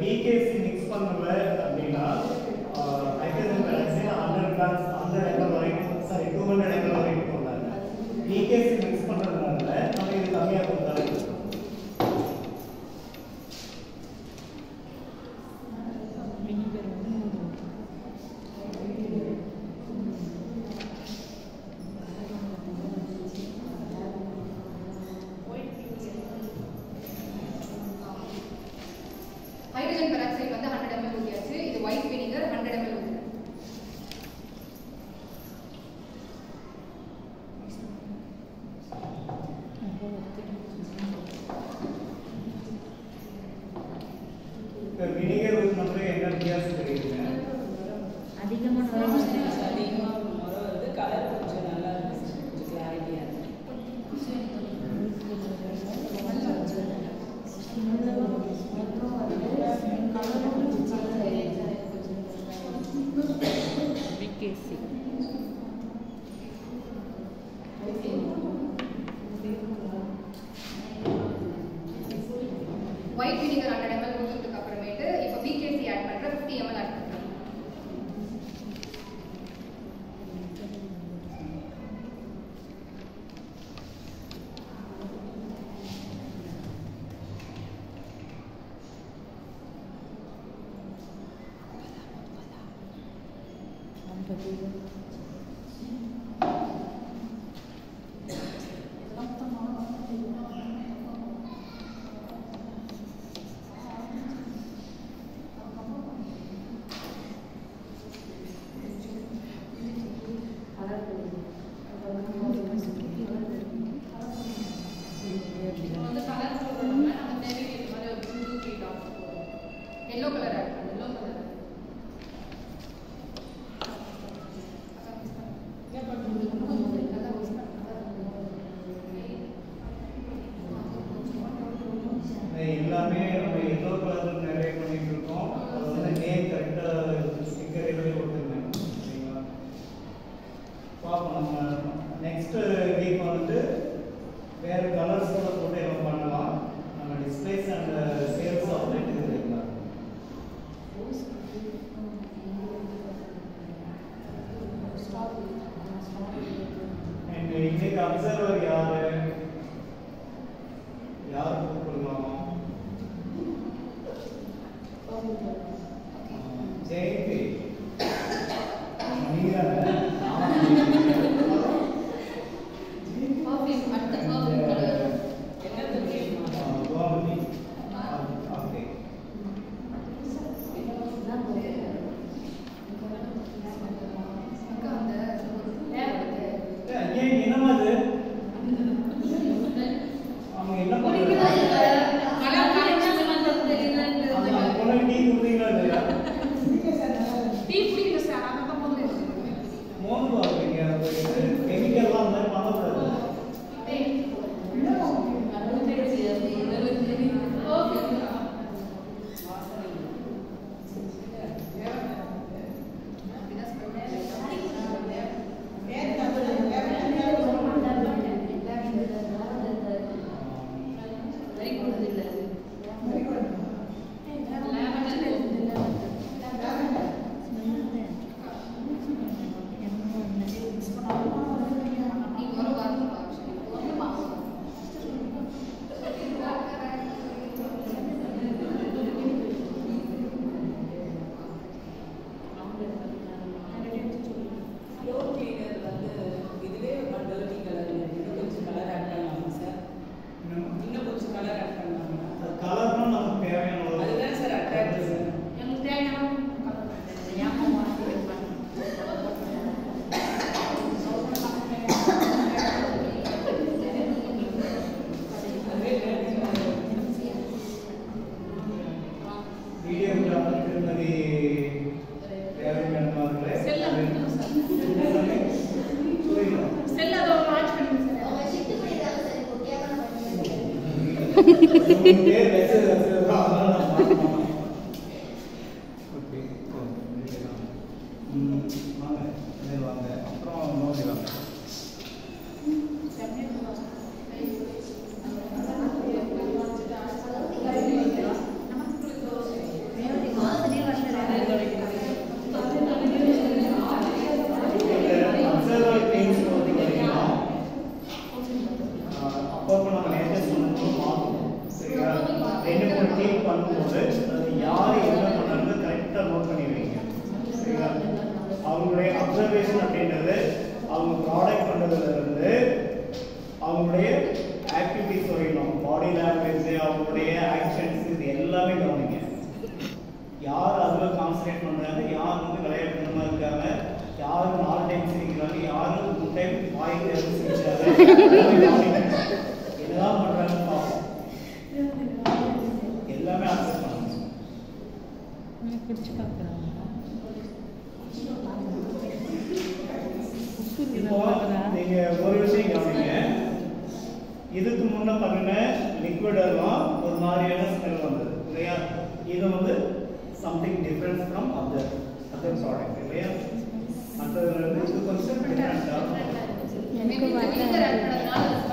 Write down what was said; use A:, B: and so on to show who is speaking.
A: BKC mix பண்ணல அப்படின்னா hydrogen peroxide hundred grams hundred ML வரைக்கும் சாரி டூ ஹண்ட்ரட் எம்எல் வரைக்கும் போடுறாங்க பிகேசி மிக்ஸ் பண்ணுறதுனால நம்ம இது கம்மியாக கொடுத்தாலும் இருக்கும்.
B: ஹைட்ரஜன் பெராக்சைடு வந்து ஹண்ட்ரட் எம்எல் ஊற்றியாச்சு இது ஒயிட் வினிகர் ஹண்ட்ரட் எம்எல் ஊற்றுறேன்
A: இப்போ வினிகர் ஊற்றினப்போ என்ன வித்தியாசம் தெரியுதுங்க
C: அதிகமான வரும்
D: அதிகமாக முறை வருது கலர் கொஞ்சம் நல்லா இருந்துச்சு கொஞ்சம் கிளாரிட்டியாக இருக்கு
C: PKC
B: white vinegar hundred ML ஊற்றுறதுக்கு அப்புறமேட்டு இப்போ பிகேசி ஆட் பண்ணுறேன் ஃபிஃப்டி எம்எல் ஆட் பண்ணுறேன் இப்போ வந்து கலர் போடுறோம்னா நம்ம தேவைக்கு ஏற்ற மாதிரி ஒரு டூ த்ரீ டாட்ஸ் போடுறோம் எல்லோ கலர் ஆட் பண்ணுறோம் எல்லோ கலர்
A: இது எல்லாமே நம்ம எல்லோ கலர் நிறைய பண்ணிட்டு இருக்கோம் அது வந்து நேம் கரெக்டாக ஸ்டிக்கர் எழுதி கொடுத்துருந்தேன் சரிங்களா பார்ப்போம் நம்ம நெக்ஸ்ட் வீக் வந்து வேறு கலர்ஸோட போட்டு நம்ம பண்ணலாம் நம்ம டிஸ்பிளேஸ் அண்ட் சேல்ஸ் அவுட்லெட் இது இருக்கலாம் அண்ட் இன்னைக்கு அப்சர்வர் யாரு யார் கூப்பிடலாம் ஜெயந்தி நீங்க
B: பர்ஃப்யூம் அடுத்த பர்ஃப்யூம் கலர்
D: என்னது வேணுமா
A: கோமதி ஓகே
B: அக்கா அந்த வேறு வந்து
A: ஏன் என்னமா இது அவங்க என்ன பண்றாங்க
B: கலர் கலெக்ஷன் வந்து
A: அந்த பொண்ணு டீ குடுத்தீங்களா இல்லையா
B: டீ குடிக்கிற சார் அந்த பக்கம்
A: மோந்து பாக்குறீங்க கெமிக்கல்லாம் அந்த மாதிரி பண்ணக்கூடாது
D: ஃப்ளோர் கிளீனர் வந்து இதுவே டர்ட்டி கலர் இன்னும் கொஞ்சம் கலர் ஆட் பண்ணலாமா சார் இன்னும் கொஞ்சம் கலர் ஆட் பண்ணலாமா
A: கலர்னா நமக்கு தேவையான ஒரு-
D: அதுதான் சார் அட்ராக்டிவ் சார் அதுவே
A: வீடியோ கிராஃபர் திருமதி தேவையான அவர்களே
B: செல்ல கொடுக்கணும் சார்.
A: புரியல
B: செல் அதை வாட்ச் பண்ணுங்க சார்
A: உங்க பேர் மெசேஜ் வச்சிருக்கா அதனால நான் பார்க்கணும் ஓகே ம் வாங்க நேர் வாங்க அப்புறம் நோடி வாங்க பண்ணும்போது அது யார் என்ன பண்ணாங்க கரெக்டாக நோட் பண்ணி வைங்க சரிங்களா அவங்களுடைய அப்சர்வேஷன் அப்படின்றது அவங்க ப்ராடக்ட் பண்ணுறதுல இருந்து அவங்களுடைய ஆக்டிவிட்டிஸ் வரைக்கும் பாடி லாங்குவேஜ் அவங்களுடைய ஆக்ஷன்ஸ் இது எல்லாமே கவனிங்க யார் அதில் கான்சன்ட்ரேட் பண்ணுறாங்க யார் வந்து விளையாட்டுமா இருக்காங்க யார் நாலு டைம் சிரிக்கிறாங்க யார் மூணு டைம் வாய் தேர்வு சிரிச்சாங்க எல்லாமே கவனிங்க. என்னதான் பண்ணுறாங்கன்னு பார்ப்போம் எல்லாமே அக்செப்ட் பண்ணுங்க
C: பிடிச்சி பார்க்குறாங்க
A: இப்போ நீங்க ஒரு விஷயம் கவனிங்க இதுக்கு முன்ன பண்ணின லிக்விட் எல்லாம் ஒரு மாதிரியான ஸ்மெல் வந்தது இல்லையா இது வந்து something difference from other other product இல்லையா மற்றதுல இருந்து இது கொஞ்சம் டிஃபரெண்டா
B: எனக்கு வினிகர் ஆட் பண்ணதுனால